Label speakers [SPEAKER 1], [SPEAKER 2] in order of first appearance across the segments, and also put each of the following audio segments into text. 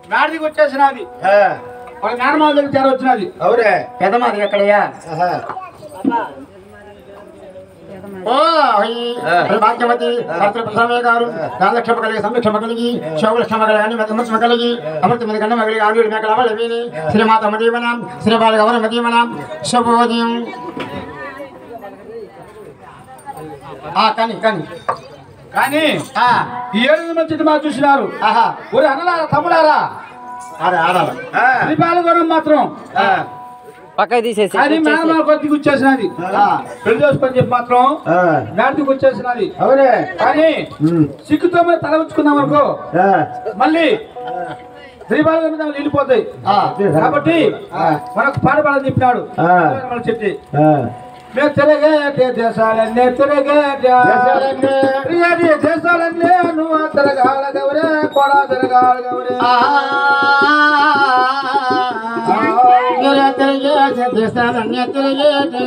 [SPEAKER 1] నాటికి వచ్చేసినది
[SPEAKER 2] ఆ,
[SPEAKER 1] వాళ్ళ నాన్నమాల దగ్గర చేర వచ్చినది
[SPEAKER 2] అవురే
[SPEAKER 3] పెదమాది ఎక్కడయ్యా
[SPEAKER 2] ఆహా.
[SPEAKER 3] ఓ హై భాగ్యవతి శాస్త్ర ప్రసామే గారు దానక్షమ కలిగి సంరక్షమ కలిగి శోభలక్షమ కలిగి అని విమర్శమ కలిగి అమృత మీద గండ మగిలి ఆరు మేకల వాళ్ళ వీని శ్రీమాత మదీవన శ్రీబాల గౌర మదీవన శుభోదయం ఆ కని కని
[SPEAKER 1] కానీ
[SPEAKER 3] ఆ
[SPEAKER 1] ఈ ఏడు మంచి మా చూసినారు
[SPEAKER 3] ఆహా
[SPEAKER 1] ఒరే అన్నలారా తమ్ముడారా
[SPEAKER 3] ఆడ ఆడాల
[SPEAKER 2] ఆ,
[SPEAKER 1] శ్రీపాలగూడెం మాత్రం
[SPEAKER 2] ఆ,
[SPEAKER 4] పక్కకి తీసేసి
[SPEAKER 1] అది మేనమాల కొద్దికి వచ్చేసినది
[SPEAKER 2] ఆ,
[SPEAKER 1] పెళ్లి చేసుకొని చెప్పి మాత్రం
[SPEAKER 2] ఆ,
[SPEAKER 1] నాటికి వచ్చేసినది
[SPEAKER 2] అవురే
[SPEAKER 1] కానీ
[SPEAKER 2] ఉమ్,
[SPEAKER 1] సిక్కుతో మీద తల ఉంచుకున్నాం అనుకో
[SPEAKER 2] ఆ,
[SPEAKER 1] మళ్ళీ శ్రీపాలగూడెం మీద వెళ్ళిపోతాయి
[SPEAKER 3] ఆ
[SPEAKER 1] కాబట్టి మనకు పాడబడని చెప్పినాడు
[SPEAKER 2] ఆ.
[SPEAKER 1] మన చెట్టి
[SPEAKER 2] ఆ.
[SPEAKER 1] మేము తిరగేటే దేశాలన్నీ తిరగేటే
[SPEAKER 3] దేశాలన్నీ.
[SPEAKER 1] తిరిగేటి దేశాలన్నీ నువ్వు తిరగాల గౌరే కూడా తిరగాల గౌరే
[SPEAKER 3] దేశాలన్నీ తిరిగేటి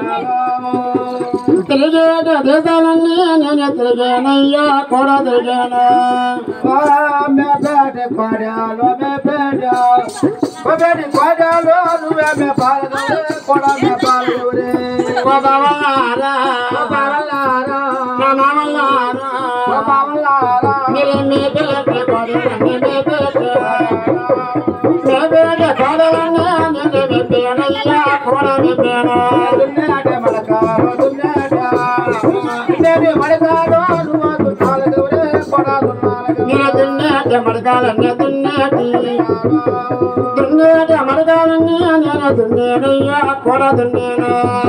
[SPEAKER 3] తిరిగేట దేశాలన్నీ నేను తిరిగానయ్యా కూడా తిరిగాను
[SPEAKER 1] మే పేట పాడాలో మే పేట పేటి పాడాలో నువ్వే మే పాల గౌరే కూడా మే పాల గౌరే
[SPEAKER 3] ఓ బావలారా,
[SPEAKER 1] ఓ బావలారా,
[SPEAKER 3] నా మామలారా,
[SPEAKER 1] ఓ బావలారా,
[SPEAKER 3] మీరు మీ పిల్లకి కొడుకుని మీ పిల్లకి. మీ పేట కొడవని నేను విప్పానయ్యా, కూడా విప్పాను.
[SPEAKER 1] దున్నేటే మడకాలో దున్నేట. దున్నేటి మడకాలో నువ్వు దున్నాల గౌరే కూడా దున్నాల గౌరే.
[SPEAKER 3] మీరు దున్నేటి మడకాలన్నీ దున్నేటి. దున్నేటి మడకాలన్నీ నేను దున్నేనయ్యా, కూడా దున్నేను.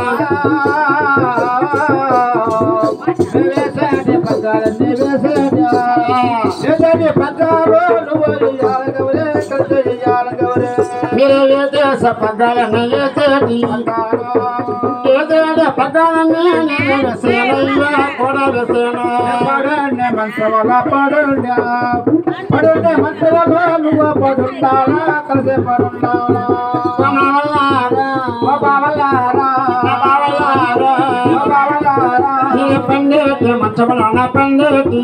[SPEAKER 1] వేసేటి పగ్గాలన్నీ వేసేటి. వేసేటి పగ్గాలు నువ్వు ఇయ్యాల గౌరే, కలిసి ఇయ్యాల గౌరే.
[SPEAKER 3] మీరు ఏ దేశ పగ్గాలన్నీ వేసేటి. ఏ దేశ పగ్గాలన్నీ నేను వేసేనయ్యా, కూడా వేసేను.
[SPEAKER 1] పడుండే మంచవల పడుండే. పడుండే మంచవల నువ్వు పడుండాలా, కలిసి పడుండాలా.
[SPEAKER 3] ఓ మామలారా,
[SPEAKER 1] ఓ బావలారా,
[SPEAKER 3] నా బావలారా,
[SPEAKER 1] ఓ బావలారా,
[SPEAKER 3] నీ పండేటి మంచములోన పండేటి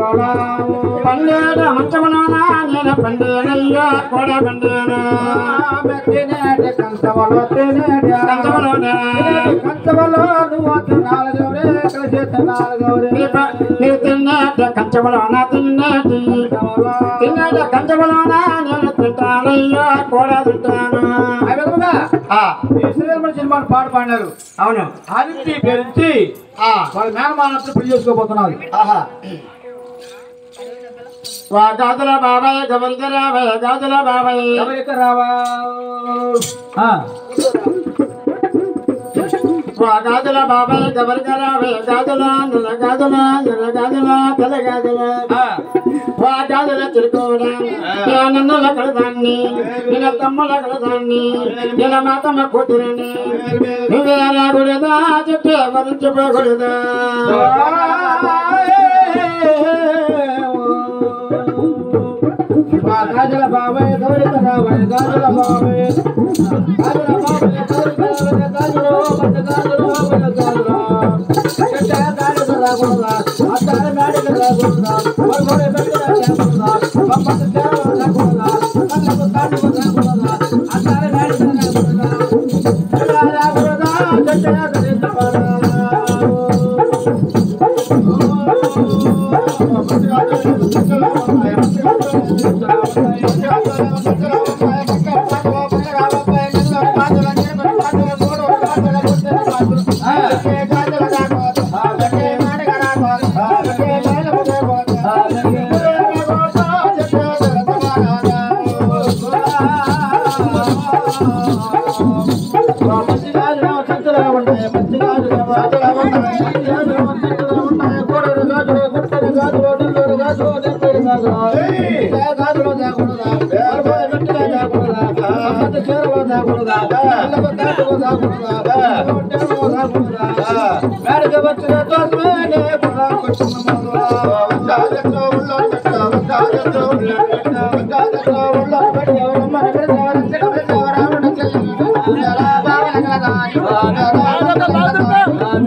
[SPEAKER 3] పండేట మంచములోన నేను పండేనయ్యా కూడా పండేను
[SPEAKER 1] తినేటి కంచవలో తినేటి.
[SPEAKER 3] కంచములోన
[SPEAKER 1] తినేటి కంచవలో నువ్వు తినాలి గౌరే, కలిసి తినాలి గౌరే.
[SPEAKER 3] నీ ప- నీ తిన్నేటి కంచములోన తిన్నేటి తిన్నేటి కంచములోన నేను తింటానయ్యా కూడా తింటాను
[SPEAKER 1] ఆ విధముగా
[SPEAKER 3] ఆ,
[SPEAKER 1] ఈ శ్రీధర్మ సినిమాను పాట పాడినారు
[SPEAKER 3] అవును
[SPEAKER 1] ఆదిత్య పేరించి
[SPEAKER 3] ఆ,
[SPEAKER 1] వాళ్ళ మేనమానప్పుడు పెళ్లి చేసుకోబోతున్నారు
[SPEAKER 3] ఆహా వా గాజుల బాబాయ్ గమనిక రావయ్య గాజుల బాబాయ్
[SPEAKER 1] ఎవరికి రావా ఆ,
[SPEAKER 3] వా గాజుల బాబాయ్ గమనిక రావయ్య గాజుల నిల గాజుల నిల గాజుల తెల గాజుల
[SPEAKER 1] ఆ,
[SPEAKER 3] వా గాజుల తిరుకోడా నన్నుల కలదాన్ని నిల తమ్ముల కలదాన్ని నిల మాతమ్మ కూతురిని నువ్వే రాకూడదా చెప్పే వరించిపోకూడదా
[SPEAKER 1] మా గాజుల బాబాయ్ గౌరిక రాబాయ్ గాజుల బాబాయ్ గాజుల బాబాయ్ గౌరిక రాబాయ్ గాజులు పట్ట గాజులు పట్ట గాజులు చెట్ట గాజులు రాకూడదా అత్తాల మేడలు రాకూడదా మరొకరి పెట్ట రాకూడదా పప్పట చేరలు రాకూడదా కళ్ళకు కాళ్ళు రాకూడదా అత్తాల మేడలు రాకూడదా చెట్ట రాకూడదా చెట్ట రాకూడదా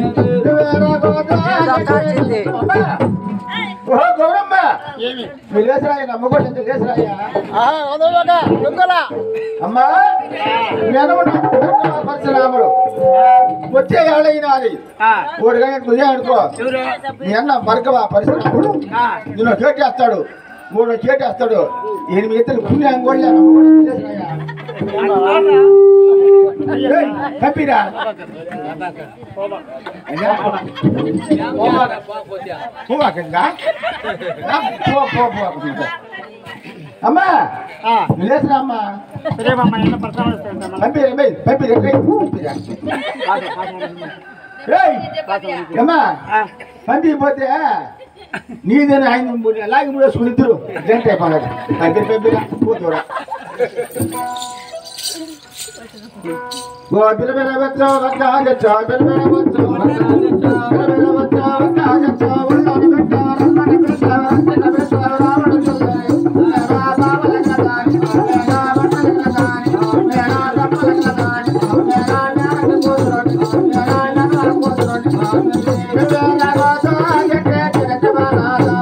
[SPEAKER 2] ఓ గౌరమ్మ
[SPEAKER 3] ఏమి
[SPEAKER 2] మీరు
[SPEAKER 1] లేసరాయ నమ్మకం లేసరాయ అమ్మా పరశురాముడు వచ్చే ఏళ్ళైనా అది ఒకటి కానీ కుదే అనుకో మీ అన్న మరకవా పరశురాముడు నిన్ను కేటేస్తాడు మూడు కేటేస్తాడు ఎనిమిది ఇతరు పుణ్యం కూడా హ్యాపీరా పోవాకంగా పో పో పో అమ్మా లేసరా అమ్మా
[SPEAKER 3] సరేమమ్మా ఎంత పర్సనల్ ఇస్తాను
[SPEAKER 1] పంపిరా పంపిరా పంపిరా ఏయ్ అమ్మా పంపిపోతే నీదేనా ఆయన అలాగే మూడేసుకుని ఇద్దరు జంట అయిపోయినాడు దగ్గర పంపిరా కూతురా ఓ బిరబిర వచ్చా వద్దా గచ్చా బిరబిర వచ్చా వద్దా గచ్చా బిరబిర వచ్చా వద్దా గచ్చా వల్లని పెట్టా రమ్మని పెట్టా రమ్మని పెట్టా రావణ చల్లాయి మేరా బావల కదాని మేరా వన్నల కదాని మేరా రమ్మల కదాని మేరా నారక కోదరోని మేరా నగర కోదరోని బిరబిర వచ్చా గచ్చా తిరచవరాదా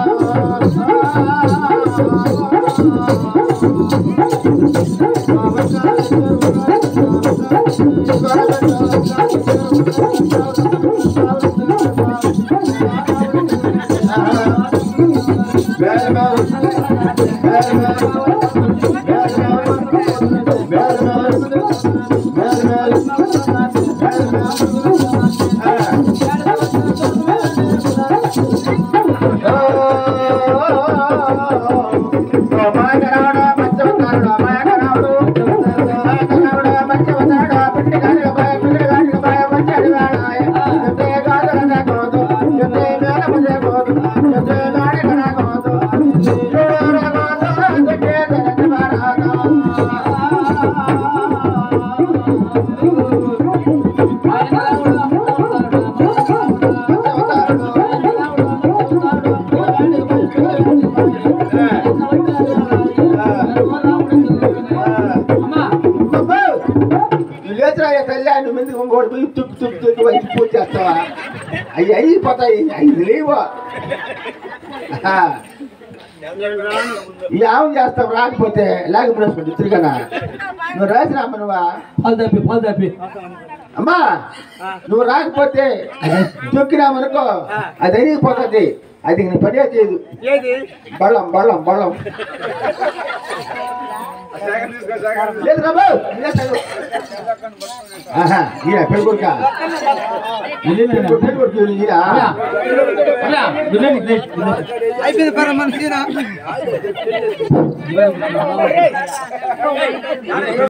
[SPEAKER 1] లేచరాయ కళ్యాణ్ మంది ఇంకోటి పోయి తుక్కు తుక్కు తుక్కు వచ్చి పూజ చేస్తావా అవి అయిపోతాయి అవి లేవా ఏం చేస్తావు రాకపోతే లేకపోతే తిరిగనా నువ్వు రాసిరామ్మ నువ్వా
[SPEAKER 2] పాలు తప్పి పాలు తప్పి
[SPEAKER 1] అమ్మా నువ్వు రాకపోతే తొక్కినామనుకో అది అయిపోతుంది అది నీ పనే చేయదు
[SPEAKER 3] ఏది
[SPEAKER 1] బళ్ళం బళ్ళం బళ్ళం లేదు రాబు ఆహా ఈయన పెళ్ళికొడుక పెళ్ళికొడుకు ఈయన
[SPEAKER 2] అయిపోయింది పర మనిషి